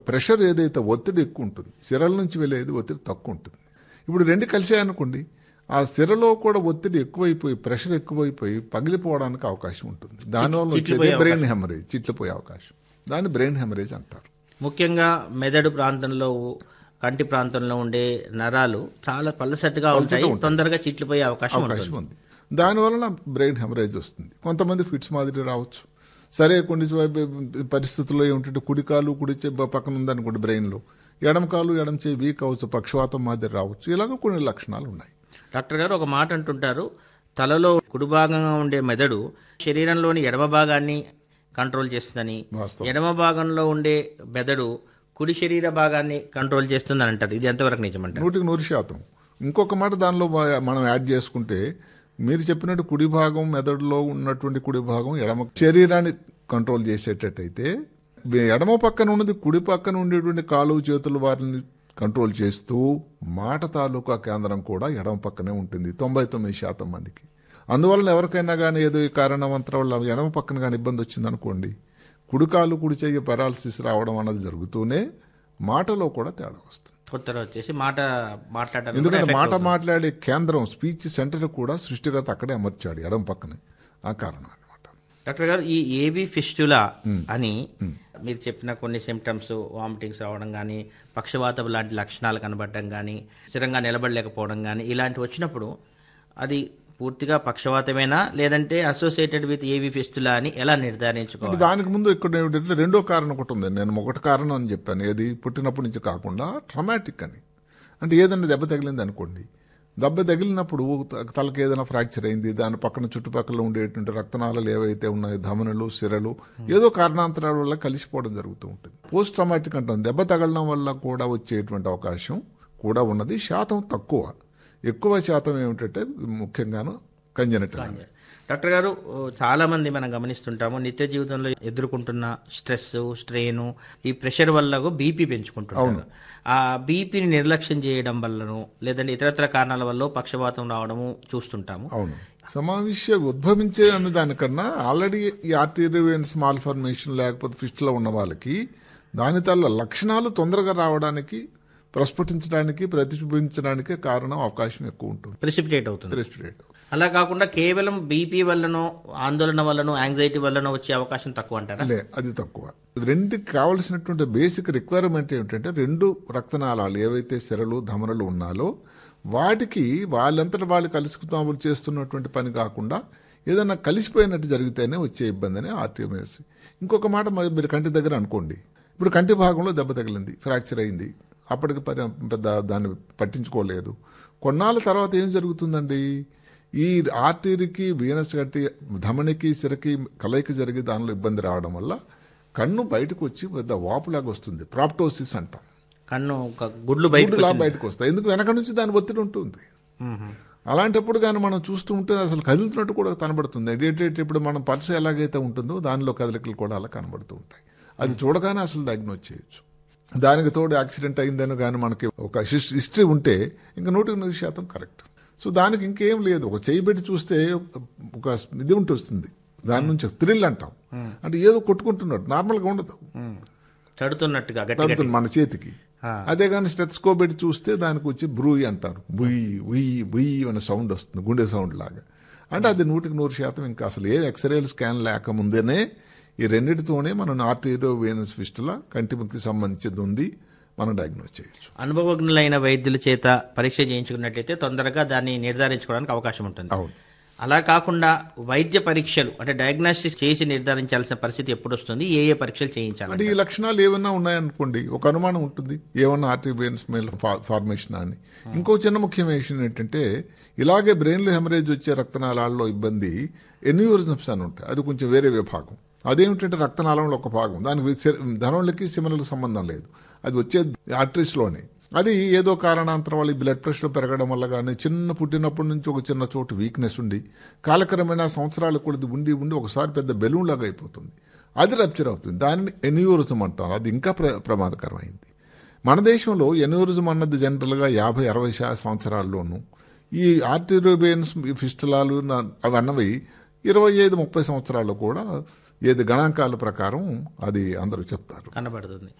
Pressure ఏదైతే ఒత్తిడి ఎక్కువ ఉంటుంది సిరల నుంచి వెళ్ళేది ఒత్తిడి తక్కువ ఉంటుంది ఇప్పుడు రెండు కలిసాయనుకోండి ఆ సిరలో కూడా ఒత్తిడి ఎక్కువైపోయి ప్రెషర్ ఎక్కువైపోయి పగిలిపోవడానికి అవకాశం ఉంటుంది దానివల్ల వచ్చేది చిట్లిపోయే బ్రెయిన్ హెమరేజ్ చిట్లిపోయే అవకాశం దాన్ని బ్రెయిన్ హెమరేజ్ అంటారు ముఖ్యంగా మెదడు ప్రాంతంలో కంటి ప్రాంతంలో ఉండే నరాలు చాలా పలసట్టుగా ఉంటాయి తొందరగా చిట్లిపోయే అవకాశం ఉంటుంది అవకాశం ఉంది దానివలన బ్రెయిన్ హెమరేజ్ వస్తుంది కొంతమంది ఫిట్స్ మాదిరి రావచ్చు సరే కొన్ని పరిస్థితుల్లో ఏమిటంటే కుడి కాలు కుడి చె పక్కన ఉందనుకోండి బ్రెయిన్లో ఎడమ కాలు ఎడమ చేయి వీక్ అవచ్చు పక్షవాతం మాదిరి రావచ్చు ఇలాగ కొన్ని లక్షణాలు ఉన్నాయి డాక్టర్ గారు ఒక మాట అంటుంటారు తలలో కుడి భాగంగా ఉండే మెదడు శరీరంలోని ఎడమ భాగాన్ని కంట్రోల్ చేస్తుందని వాస్తవం. ఎడమ భాగంలో ఉండే మెదడు కుడి శరీర భాగాన్ని కంట్రోల్ చేస్తుందని అంటారు ఇది ఎంతవరకు నిజమంటారు నూటికి నూరు శాతం ఇంకొక మాట దానిలో వా- మనం యాడ్ చేసుకుంటే మీరు చెప్పినట్టు కుడి భాగం మెదడులో ఉన్నటువంటి కుడి భాగం ఎడమ శరీరాన్ని కంట్రోల్ చేసేటట్టయితే వే- ఎడమ పక్కన ఉన్నది కుడి పక్కన ఉండేటువంటి కాలు చేతులు వారిని కంట్రోల్ చేస్తూ మాట తాలూకా కేంద్రం కూడా ఎడమ పక్కనే ఉంటుంది తొంభై తొమ్మిది శాతం మందికి అందువలన ఎవరికైనా కానీ ఏదో ఈ కారణవంతరం వల్ల ఎడమ పక్కన కానీ ఇబ్బంది వచ్చిందనుకోండి కుడి కాలు కుడి చెయ్యి పెరాలసిస్ రావడం అన్నది జరుగుతూనే మాటలో కూడా తేడా వస్తుంది కొత్తలో వచ్చేసి మాట మాట్లాడడానికి కూడా ఎందుకంటే effect మాట అవుతుంది. మాట్లాడే కేంద్రం స్పీచ్ సెంటర్ కూడా సృష్టిగత అక్కడే అమర్చాడు ఎడం పక్కనే ఆ కారణం అనమాట డాక్టర్ గారు ఈ ఏవి ఫిస్టులా అని మీరు చెప్పిన కొన్ని సిమ్టమ్స్ వామిటింగ్స్ రావడం కానీ పక్షవాతం లాంటి లక్షణాలు కనబడడం కానీ స్థిరంగా నిలబడలేకపోవడం కానీ ఇలాంటివి వచ్చినప్పుడు అది పూర్తిగా పక్షవాతమేనా లేదంటే అసోసియేటెడ్ విత్ ఏవి ఫిస్టులా అని ఎలా నిర్ధారించుకోవాలి దానికి ముందు ఇక్కడ ఏమిటంటే రెండో కారణం ఒకటి ఉంది నేను ఒకటి కారణం అని చెప్పాను ఏది పుట్టినప్పటి నుంచి కాకుండా ట్రమాటిక్ అని అంటే ఏదైనా దెబ్బ తగిలింది అనుకోండి దెబ్బ తగిలినప్పుడు త- తలకి ఏదైనా ఫ్రాక్చర్ అయింది దాని పక్కన చుట్టుపక్కల ఉండేటువంటి రక్తనాళాలు ఏవైతే ఉన్నాయో ధమనులు సిరలు ఏదో కారణాంతరాల వల్ల కలిసిపోవడం జరుగుతూ ఉంటుంది పోస్ట్ ట్రమాటిక్ అంటాం దెబ్బ తగలడం వల్ల కూడా వచ్చేటువంటి అవకాశం కూడా ఉన్నది శాతం తక్కువ ఎక్కువ శాతం ఏమిటంటే ముఖ్యంగాను కంజనటల్ అని డాక్టర్ గారు ఓ, చాలా మంది మనం గమనిస్తుంటాము నిత్య జీవితంలో ఎదుర్కొంటున్న స్ట్రెస్ స్ట్రెయిన్ ఈ ప్రెషర్ వల్ల బీపీ పెంచుకుంటున్నారు ఆ బీపీని నిర్లక్ష్యం చేయడం వల్లనో లేదంటే ఇతరత్ర కారణాల వల్ల పక్షవాతం రావడము చూస్తుంటాము అవును సమావేశ ఉద్భవించే అనే దానికన్నా ఆల్రెడీ ఈ ఆర్టీరియన్స్ మాల్ ఫార్మేషన్ లేకపోతే ఫిస్ట్లో ఉన్న వాళ్ళకి దాని తల్ల లక్షణాలు తొందరగా రావడానికి ప్రస్ఫుటించడానికి ప్రతిబింబించడానికి కారణం అవకాశం ఎక్కువ ఉంటుంది ప్రెసిపిటేట్ అవుతుంది రెస్పిరేట్ అలా కాకుండా కేవలం బీపీ వల్లనో ఆందోళన వల్లనో యాంగ్జైటీ వల్లనో వచ్చే అవకాశం తక్కువ అంటారా లే అది తక్కువ రెండుకి కావలసినటువంటి బేసిక్ రిక్వైర్మెంట్ ఏమిటంటే రెండు రక్తనాళాలు ఏవైతే సిరలు ధమనులు ఉన్నాలో వాటికి వాళ్ళంతట వాళ్ళు కలుసుకున్నప్పుడు చేస్తున్నటువంటి పని కాకుండా ఏదైనా కలిసిపోయినట్టు జరిగితేనే వచ్చే ఇబ్బంది అని ఆర్టీఎంఎస్ ఇంకొక మాట మరి మీరు కంటి దగ్గర అనుకోండి ఇప్పుడు కంటి భాగంలో దెబ్బ తగిలింది ఫ్రాక్చర్ అయింది అప్పటికి పరి- పెద్ద దాన్ని పట్టించుకోలేదు కొన్నాళ్ళ తర్వాత ఏం జరుగుతుందండి ఈ ఆర్టీరీకి వీనస్ కట్టి ధమనికి సిరకి కలయిక జరిగి దానిలో ఇబ్బంది రావడం వల్ల కన్ను బయటకు వచ్చి పెద్ద వాపులాగా వస్తుంది ప్రాప్టోసిస్ అంటాం కన్ను ఒక గుడ్లు బయట గుడ్డులా బయటకు వస్తాయి ఎందుకు వెనక నుంచి దాని ఒత్తిడి ఉంటుంది అలాంటప్పుడు కానీ మనం చూస్తూ ఉంటే అసలు కదులుతున్నట్టు కూడా కనబడుతుంది ఏంటంటే ఇప్పుడు మనం పర్స్ ఎలాగైతే ఉంటుందో దానిలో కదలికలు కూడా అలా కనబడుతూ ఉంటాయి అది చూడగానే అసలు డయాగ్నోజ్ చేయొచ్చు దానికి తోడు యాక్సిడెంట్ అయిందని కానీ మనకి ఒక హిస్- హిస్టరీ ఉంటే ఇంకా నూటికి నూరు శాతం కరెక్ట్ సో దానికి ఇంకేం లేదు ఒక చేయి పెట్టి చూస్తే ఒక ఇది ఉంటుంది దాని నుంచి థ్రిల్ అంటాం అంటే ఏదో కొట్టుకుంటున్నట్టు నార్మల్గా ఉండదు తడుతున్నట్టుగా గట్టి తడుతుంది మన చేతికి ఆ. అదే కానీ స్టెత్స్కోప్ పెట్టి చూస్తే దానికి వచ్చి బ్రూయి అంటారు బుయ్యి ఉయ్యి బుయ్యి అనే సౌండ్ వస్తుంది గుండె సౌండ్ లాగా అంటే అది నూటికి నూరు శాతం ఇంకా అసలు ఏ ఎక్స్రేలు స్కాన్ లేకముందేనే ఈ రెండిటితోనే మనం ఆర్టీరియో వేనస్ ఫిస్టుల కంటికి సంబంధించింది ఉంది మనం డయాగ్నోస్ చేయొచ్చు అనుభవజ్ఞులైన వైద్యుల చేత పరీక్ష చేయించుకున్నట్లయితే తొందరగా దాన్ని నిర్ధారించుకోవడానికి అవకాశం ఉంటుంది అవును అలా కాకుండా వైద్య పరీక్షలు అంటే డయాగ్నోస్టిక్ చేసి నిర్ధారించాల్సిన పరిస్థితి ఎప్పుడు వస్తుంది ఏ ఏ పరీక్షలు చేయించాలి అంటే ఈ లక్షణాలు ఏమన్నా ఉన్నాయనుకోండి ఒక అనుమానం ఉంటుంది ఏమన్నా ఆర్టీబియన్స్ మేల్ ఫార్మేషన్ అని ఇంకో చిన్న ముఖ్యమైన విషయం ఏంటంటే ఇలాగే బ్రెయిన్లో హెమరేజ్ వచ్చే రక్తనాళాల్లో ఇబ్బంది ఎన్యూరిజమ్స్ అని ఉంటాయి అది కొంచెం వేరే విభాగం అదేమిటంటే రక్తనాళంలో ఒక భాగం దానికి ధనంలకి సిమలకు సంబంధం లేదు అది వచ్చే ఆర్టరీస్లోనే అది ఏదో కారణాంతరం వల్ల ఈ బ్లడ్ ప్రెషర్ పెరగడం వల్ల కానీ చిన్న పుట్టినప్పటి నుంచి ఒక చిన్న చోటు వీక్నెస్ ఉండి కాలక్రమేణా సంవత్సరాలు కూడా ఉండి ఉండి ఒకసారి పెద్ద బెలూన్ లాగా అయిపోతుంది అది రప్చర్ అవుతుంది దానిని ఎన్యూరిజం అంటాం అది ఇంకా ప్ర ప్రమాదకరమైంది మన దేశంలో ఎన్యూరిజం అన్నది జనరల్గా యాభై అరవై శా సంవత్సరాల్లోనూ ఈ ఆర్టిరోబియన్స్ ఫిస్టులాలు నా- అవి అన్నవి ఇరవై ఐదు ముప్పై సంవత్సరాల్లో కూడా ఏది గణాంకాల ప్రకారం అది అందరూ చెప్తారు కనబడుతుంది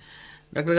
డాక్టర్